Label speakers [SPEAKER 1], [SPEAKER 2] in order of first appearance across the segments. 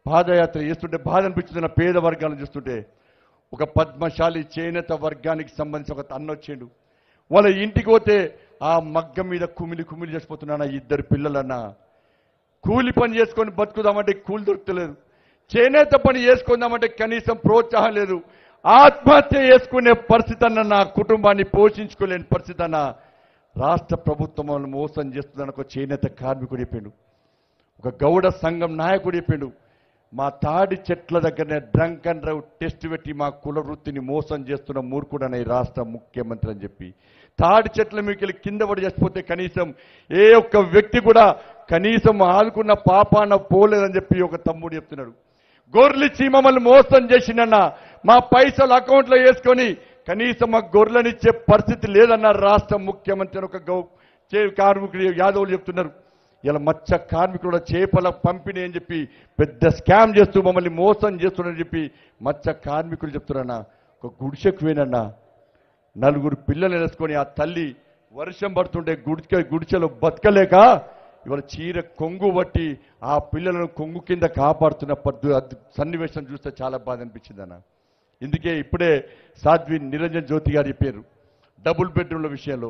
[SPEAKER 1] పాదయాత్ర చేస్తుంటే బాధ అనిపించింది నా పేద వర్గాలను చూస్తుంటే ఒక పద్మశాలి చేనేత వర్గానికి సంబంధించి ఒక అన్న వచ్చిండు వాళ్ళ ఇంటికి పోతే ఆ మగ్గం మీద కుమిలి కుమిలి చేసిపోతున్నా నా ఇద్దరు పిల్లలన్నా కూలి పని చేసుకొని బతుకుదామంటే కూలి దొరుకుతలేదు చేనేత పని చేసుకుందామంటే కనీసం ప్రోత్సాహం లేదు ఆత్మహత్య చేసుకునే పరిస్థితి అన్న నా కుటుంబాన్ని పోషించుకోలేని పరిస్థితి అన్న రాష్ట్ర ప్రభుత్వం వాళ్ళని మోసం చేస్తుందని ఒక చేనేత కార్మికుడు చెప్పిండు ఒక గౌడ సంఘం నాయకుడు చెప్పిండు మా తాడి చెట్ల దగ్గరనే డ్రంక్ అండ్ డ్రైవ్ టెస్ట్ పెట్టి మా కుల వృత్తిని మోసం చేస్తున్న మూర్ఖుడనే ఈ రాష్ట్ర ముఖ్యమంత్రి అని చెప్పి తాడి చెట్ల మీకు వెళ్ళి కింద పడి చచ్చిపోతే కనీసం ఏ ఒక్క వ్యక్తి కూడా కనీసం ఆదుకున్న పాపాన పోలేదని చెప్పి ఒక తమ్ముడు చెప్తున్నాడు గొర్రెలిచ్చి మమ్మల్ని మోసం చేసిండన్న మా పైసలు అకౌంట్లో వేసుకొని కనీసం మా గొర్రెలనిచ్చే పరిస్థితి లేదన్న రాష్ట్ర ముఖ్యమంత్రి అని ఒక గౌ చే కార్మికుడు యాదవులు చెప్తున్నారు ఇలా మత్స్య కార్మికుల చేపల పంపిణీ అని చెప్పి పెద్ద స్కామ్ చేస్తూ మమ్మల్ని మోసం చేస్తున్నారని చెప్పి మత్స్య కార్మికులు చెప్తున్నారన్న ఒక గుడిసెకు పోయినన్నా నలుగురు పిల్లలు వేసుకొని ఆ తల్లి వర్షం పడుతుంటే గుడిక గుడిచెలో బతకలేక ఇవాళ చీర కొంగు బట్టి ఆ పిల్లలను కొంగు కింద కాపాడుతున్న పద్దు అద్దు- సన్నివేశం చూస్తే చాలా బాధ అనిపించింది అన్న ఇందుకే ఇప్పుడే సాధ్వి నిరంజన్ జ్యోతి గారు చెప్పారు డబుల్ బెడ్రూమ్ల విషయంలో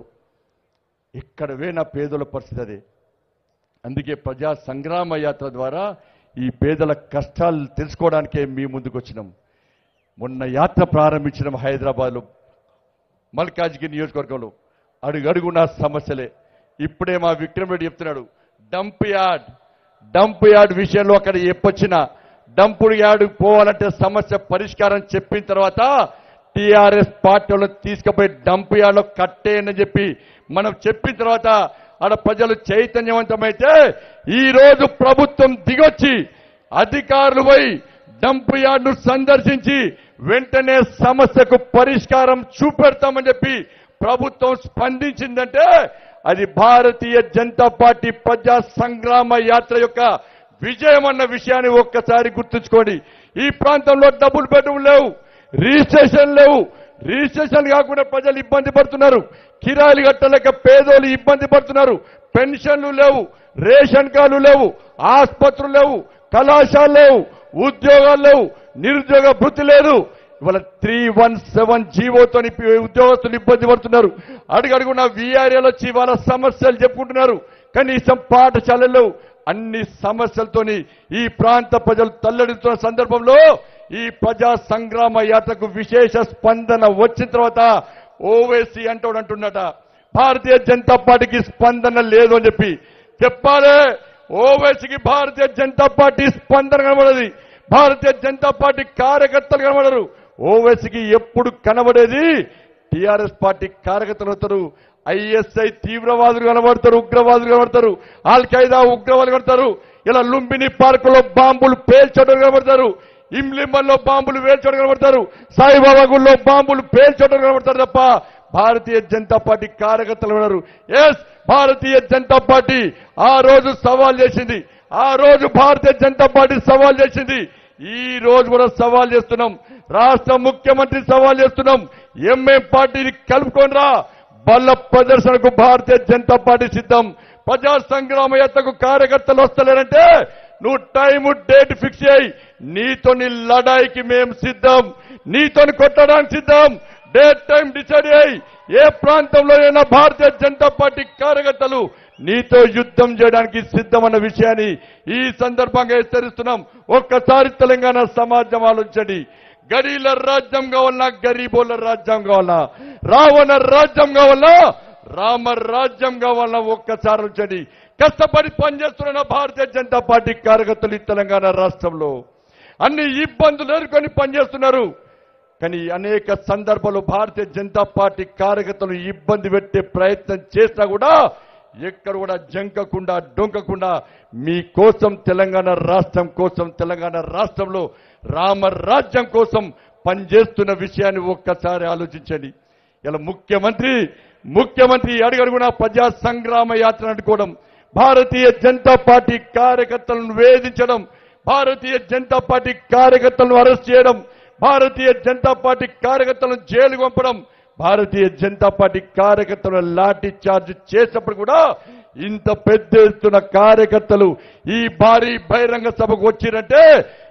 [SPEAKER 1] ఎక్కడ వేనా పేదల పరిస్థితి అదే అందుకే ప్రజా సంగ్రామ యాత్ర ద్వారా ఈ పేదల కష్టాలు తెలుసుకోవడానికే మీ ముందుకు వచ్చినాం మొన్న యాత్ర ప్రారంభించడం హైదరాబాద్లో మల్కాజ్గిరి నియోజకవర్గంలో అడుగడుగున సమస్యలే ఇప్పుడే మా విక్రమ్ రెడ్డి చెప్తున్నాడు డంప్ యార్డ్ డంప్ యార్డ్ విషయంలో అక్కడ ఎప్పొచ్చినా డంపుడు యార్డ్ పోవాలంటే సమస్య పరిష్కారం చెప్పిన తర్వాత టిఆర్ఎస్ పార్టీలో తీసుకుపోయి డంప్ యార్డ్లో కట్టేయని చెప్పి మనం చెప్పిన తర్వాత ఆడ ప్రజలు చైతన్యవంతమైతే ఈ రోజు ప్రభుత్వం దిగొచ్చి అధికారులు పోయి డంప్ యార్డ్ను సందర్శించి వెంటనే సమస్యకు పరిష్కారం చూపెడతామని చెప్పి ప్రభుత్వం స్పందించిందంటే అది భారతీయ జనతా పార్టీ ప్రజా సంగ్రామ యాత్ర యొక్క విజయం అన్న విషయాన్ని ఒక్కసారి గుర్తుంచుకోండి ఈ ప్రాంతంలో డబుల్ బెడ్రూమ్ లేవు రిజిస్ట్రేషన్ లేవు రిజిస్ట్రేషన్ కాకుండా ప్రజలు ఇబ్బంది పడుతున్నారు కిరాయిలు కట్టలేక పేదోళ్ళు ఇబ్బంది పడుతున్నారు పెన్షన్లు లేవు రేషన్ కార్డులు లేవు ఆసుపత్రులు లేవు కళాశాలలు లేవు ఉద్యోగాలు లేవు నిరుద్యోగ భృతి లేదు ఇవాళ త్రీ వన్ సెవెన్ జీవోతో ఉద్యోగస్తులు ఇబ్బంది పడుతున్నారు అడుగడుగున వీఆర్ఏలు వచ్చి వాళ్ళ సమస్యలు చెప్పుకుంటున్నారు కనీసం పాఠశాలలు అన్ని సమస్యలతోని ఈ ప్రాంత ప్రజలు తల్లడిస్తున్న సందర్భంలో ఈ ప్రజా సంగ్రామ యాత్రకు విశేష స్పందన వచ్చిన తర్వాత ఓవైసీ అంటాడు అంటున్నట భారతీయ జనతా పార్టీకి స్పందన లేదు అని చెప్పి చెప్పాలి ఓవైసీకి భారతీయ జనతా పార్టీ స్పందన కనబడది భారతీయ జనతా పార్టీ కార్యకర్తలు కనబడరు ఓవైసీకి ఎప్పుడు కనబడేది టిఆర్ఎస్ పార్టీ కార్యకర్తలు అవుతారు ఐఎస్ఐ తీవ్రవాదులు కనబడతారు ఉగ్రవాదులు కనబడతారు ఆల్ ఖైదా ఉగ్రవాదులు కనబడతారు ఇలా లుంబిని పార్కులో బాంబులు పేల్చడం కనబడతారు ఇమ్లింబల్లో బాంబులు వేల్చడం కనబడతారు సాయిబాబా గుళ్ళో బాంబులు పేల్చడం కనబడతారు తప్ప భారతీయ జనతా పార్టీ కార్యకర్తలు ఉన్నారు ఎస్ భారతీయ జనతా పార్టీ ఆ రోజు సవాల్ చేసింది ఆ రోజు భారతీయ జనతా పార్టీ సవాల్ చేసింది ఈ రోజు కూడా సవాల్ చేస్తున్నాం రాష్ట్ర ముఖ్యమంత్రి సవాల్ చేస్తున్నాం ఎంఎం పార్టీని కలుపుకొని రా బల్ల ప్రదర్శనకు భారతీయ జనతా పార్టీ సిద్ధం ప్రజా సంగ్రామ యాత్రకు కార్యకర్తలు వస్తలేరంటే నువ్వు టైము డేట్ ఫిక్స్ చేయి నీతోని లడాయికి మేము సిద్ధం నీతోని కొట్టడానికి సిద్ధం డేట్ టైం డిసైడ్ చేయి ఏ ప్రాంతంలో అయినా భారతీయ జనతా పార్టీ కార్యకర్తలు నీతో యుద్ధం చేయడానికి సిద్ధమన్న విషయాన్ని ఈ సందర్భంగా హెచ్చరిస్తున్నాం ఒక్కసారి తెలంగాణ సమాజం ఆలోచించండి గరీల రాజ్యం కావాలన్నా గరీబోల రాజ్యం కావాలన్నా రావణ రాజ్యం కావాలన్నా రామ రాజ్యం కావాలన్నా ఒక్కసారి ఉంచండి కష్టపడి పనిచేస్తున్న భారతీయ జనతా పార్టీ కార్యకర్తలు ఈ తెలంగాణ రాష్ట్రంలో అన్ని ఇబ్బందులు ఎదుర్కొని పనిచేస్తున్నారు కానీ అనేక సందర్భాల్లో భారతీయ జనతా పార్టీ కార్యకర్తలు ఇబ్బంది పెట్టే ప్రయత్నం చేసినా కూడా ఎక్కడ కూడా జంకకుండా డొంకకుండా మీ కోసం తెలంగాణ రాష్ట్రం కోసం తెలంగాణ రాష్ట్రంలో రామరాజ్యం కోసం పనిచేస్తున్న విషయాన్ని ఒక్కసారి ఆలోచించండి ఇలా ముఖ్యమంత్రి ముఖ్యమంత్రి అడుగడుగున ప్రజా సంగ్రామ యాత్ర అనుకోవడం భారతీయ జనతా పార్టీ కార్యకర్తలను వేధించడం భారతీయ జనతా పార్టీ కార్యకర్తలను అరెస్ట్ చేయడం భారతీయ జనతా పార్టీ కార్యకర్తలను జైలుకు పంపడం భారతీయ జనతా పార్టీ కార్యకర్తలను లాఠీ చార్జ్ చేసినప్పుడు కూడా ఇంత పెద్ద ఎత్తున కార్యకర్తలు ఈ భారీ బహిరంగ సభకు వచ్చిరంటే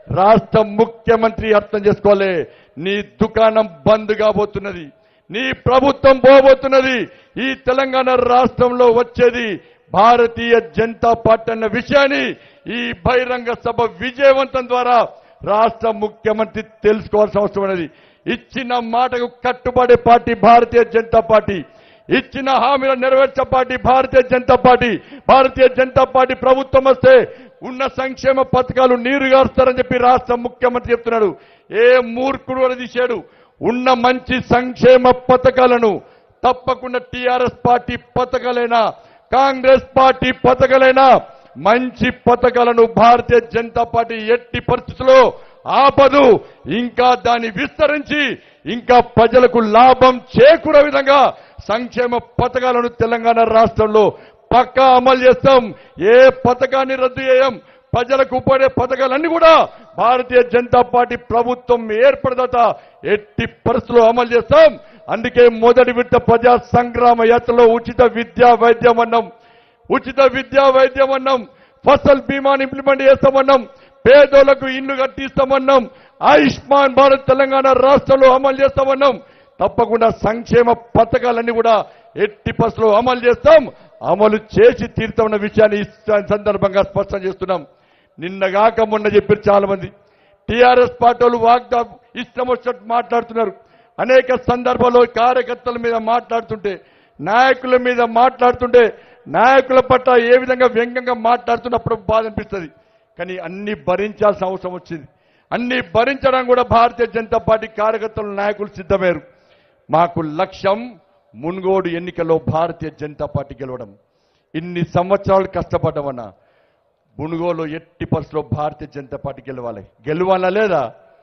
[SPEAKER 1] రాష్ట్ర ముఖ్యమంత్రి అర్థం చేసుకోవాలి నీ దుకాణం బంద్ కాబోతున్నది నీ ప్రభుత్వం పోబోతున్నది ఈ తెలంగాణ రాష్ట్రంలో వచ్చేది భారతీయ జనతా పార్టీ అన్న విషయాన్ని ఈ బహిరంగ సభ విజయవంతం ద్వారా రాష్ట్ర ముఖ్యమంత్రి తెలుసుకోవాల్సిన అవసరం ఉన్నది ఇచ్చిన మాటకు కట్టుబడే పార్టీ భారతీయ జనతా పార్టీ ఇచ్చిన హామీలను నెరవేర్చే party Bharatiya Janata Party Bharatiya Janata Party ప్రభుత్వం వస్తే ఉన్న సంక్షేమ పథకాలు నీరుగారుస్తారని చెప్పి రాష్ట్ర ముఖ్యమంత్రి చెప్తున్నాడు ఏ మూర్ఖుడు అని తీశాడు ఉన్న మంచి సంక్షేమ పథకాలను తప్పకుండా టీఆర్ఎస్ పార్టీ పథకాలైనా కాంగ్రెస్ పార్టీ పథకాలైనా మంచి పథకాలను భారతీయ జనతా పార్టీ ఎట్టి పరిస్థితుల్లో ఆపదు ఇంకా దాన్ని విస్తరించి ఇంకా ప్రజలకు లాభం చేకూరే విధంగా సంక్షేమ పథకాలను తెలంగాణ రాష్ట్రంలో పక్కా అమలు చేస్తాం ఏ పథకాన్ని రద్దు చేయం ప్రజలకు ఉపయోగపడే పథకాలన్నీ కూడా భారతీయ జనతా పార్టీ ప్రభుత్వం ఏర్పడదట ఎట్టి పరిస్థితుల్లో అమలు చేస్తాం అందుకే మొదటి విడత ప్రజా సంగ్రామ యాత్రలో ఉచిత విద్యా వైద్యం అన్నాం ఉచిత విద్యా వైద్యం అన్నాం ఫసల్ బీమాని ఇంప్లిమెంట్ చేస్తామన్నాం పేదోళ్లకు ఇల్లు కట్టిస్తామన్నాం ఆయుష్మాన్ భారత్ తెలంగాణ రాష్ట్రంలో అమలు చేస్తామన్నాం తప్పకుండా సంక్షేమ పథకాలన్నీ కూడా ఎట్టి పసులో అమలు చేస్తాం అమలు చేసి తీరుతామన్న విషయాన్ని ఈ సందర్భంగా స్పష్టం చేస్తున్నాం నిన్నగాక మొన్న చెప్పారు చాలా మంది టీఆర్ఎస్ పార్టీ వాళ్ళు వాగ్దా ఇష్టం వచ్చినట్టు మాట్లాడుతున్నారు అనేక సందర్భాల్లో కార్యకర్తల మీద మాట్లాడుతుంటే నాయకుల మీద మాట్లాడుతుంటే నాయకుల పట్ల ఏ విధంగా వ్యంగ్యంగా మాట్లాడుతున్నప్పుడు బాధ అనిపిస్తుంది కానీ అన్ని భరించాల్సిన అవసరం వచ్చింది అన్ని భరించడం కూడా భారతీయ జనతా పార్టీ కార్యకర్తలు నాయకులు సిద్ధమయ్యారు మాకు లక్ష్యం మున్గోడు ఎన్నికల్లో భారతీయ జనతా పార్టీ గెలవడం ఇన్ని సంవత్సరాలు కష్టపడ్డామన్నా మునుగోలు ఎట్టి పరిస్థితిలో భారతీయ జనతా పార్టీ గెలవాలి గెలవాలా లేదా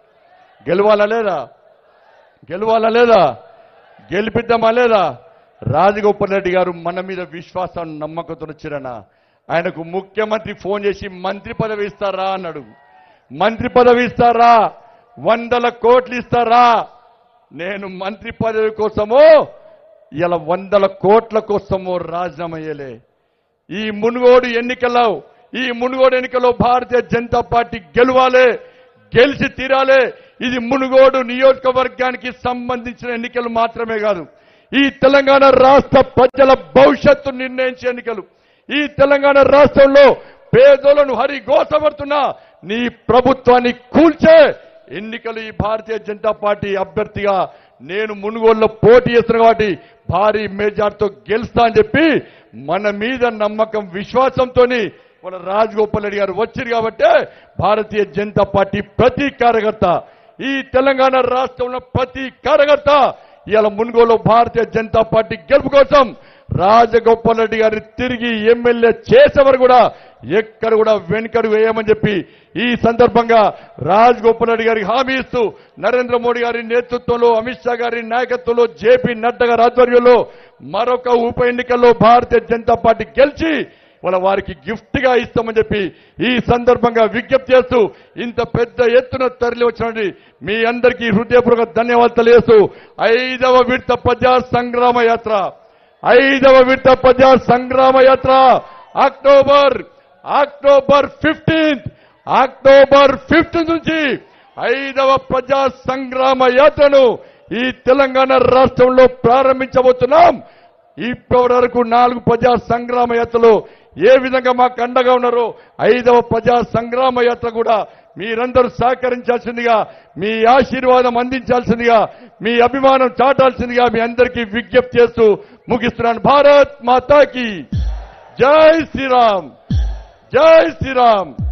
[SPEAKER 1] గెలవాలా లేదా గెలవాలా లేదా గెలిపిద్దామా లేదా రాజగోపాల్ రెడ్డి గారు మన మీద విశ్వాసాన్ని నమ్మకంతో వచ్చారన్న ఆయనకు ముఖ్యమంత్రి ఫోన్ చేసి మంత్రి పదవి ఇస్తారా అన్నాడు మంత్రి పదవి ఇస్తారా వందల కోట్లు ఇస్తారా నేను మంత్రి పదవి కోసమో ఇలా వందల కోట్ల కోసమో రాజీనామా చేయలే ఈ మునుగోడు ఎన్నికల్లో ఈ మునుగోడు ఎన్నికల్లో భారతీయ జనతా పార్టీ గెలవాలి గెలిచి తీరాలి ఇది మునుగోడు నియోజకవర్గానికి సంబంధించిన ఎన్నికలు మాత్రమే కాదు ఈ తెలంగాణ రాష్ట్ర ప్రజల భవిష్యత్తు నిర్ణయించే ఎన్నికలు ఈ తెలంగాణ రాష్ట్రంలో పేదోలను హరిగోసపడుతున్న నీ ప్రభుత్వాన్ని కూల్చే ఎన్నికలు ఈ భారతీయ జనతా పార్టీ అభ్యర్థిగా నేను మునుగోలులో పోటీ చేస్తున్నా కాబట్టి భారీ మెజార్టీతో గెలుస్తా అని చెప్పి మన మీద నమ్మకం విశ్వాసంతోని మన రాజగోపాల్ రెడ్డి గారు వచ్చారు కాబట్టి భారతీయ జనతా పార్టీ ప్రతి కార్యకర్త ఈ తెలంగాణ రాష్ట్రంలో ప్రతి కార్యకర్త ఇవాళ మునుగోలు భారతీయ జనతా పార్టీ గెలుపు కోసం రాజగోపాల్ రెడ్డి గారిని తిరిగి ఎమ్మెల్యే చేసేవారు కూడా ఎక్కడ కూడా వెనుకడుగు వేయమని చెప్పి ఈ సందర్భంగా రాజగోపాల్ రెడ్డి గారికి హామీ ఇస్తూ నరేంద్ర మోడీ గారి నేతృత్వంలో అమిత్ షా గారి నాయకత్వంలో జేపీ నడ్డా గారి ఆధ్వర్యంలో మరొక ఉప ఎన్నికల్లో భారతీయ జనతా పార్టీ గెలిచి వాళ్ళ వారికి గిఫ్ట్ గా ఇస్తామని చెప్పి ఈ సందర్భంగా విజ్ఞప్తి చేస్తూ ఇంత పెద్ద ఎత్తున తరలి వచ్చినటువంటి మీ అందరికీ హృదయపూర్వక ధన్యవాదాలు తెలియజేస్తూ ఐదవ విడత ప్రజా సంగ్రామ యాత్ర ఐదవ విడత ప్రజా సంగ్రామ యాత్ర October October fifteenth October fifteenth నుంచి ఐదవ ప్రజా సంగ్రామ యాత్రను ఈ తెలంగాణ రాష్ట్రంలో ప్రారంభించబోతున్నాం ఇప్పటి వరకు నాలుగు ప్రజా సంగ్రామ యాత్రలు ఏ విధంగా మాకు అండగా ఉన్నారో ఐదవ ప్రజా సంగ్రామ యాత్ర కూడా మీరందరూ సహకరించాల్సిందిగా మీ ఆశీర్వాదం అందించాల్సిందిగా మీ అభిమానం చాటాల్సిందిగా మీ అందరికీ విజ్ఞప్తి చేస్తూ ముగిస్తున్నాను భారత్ మాతాకి జై శ్రీరామ్ జై శ్రీరామ్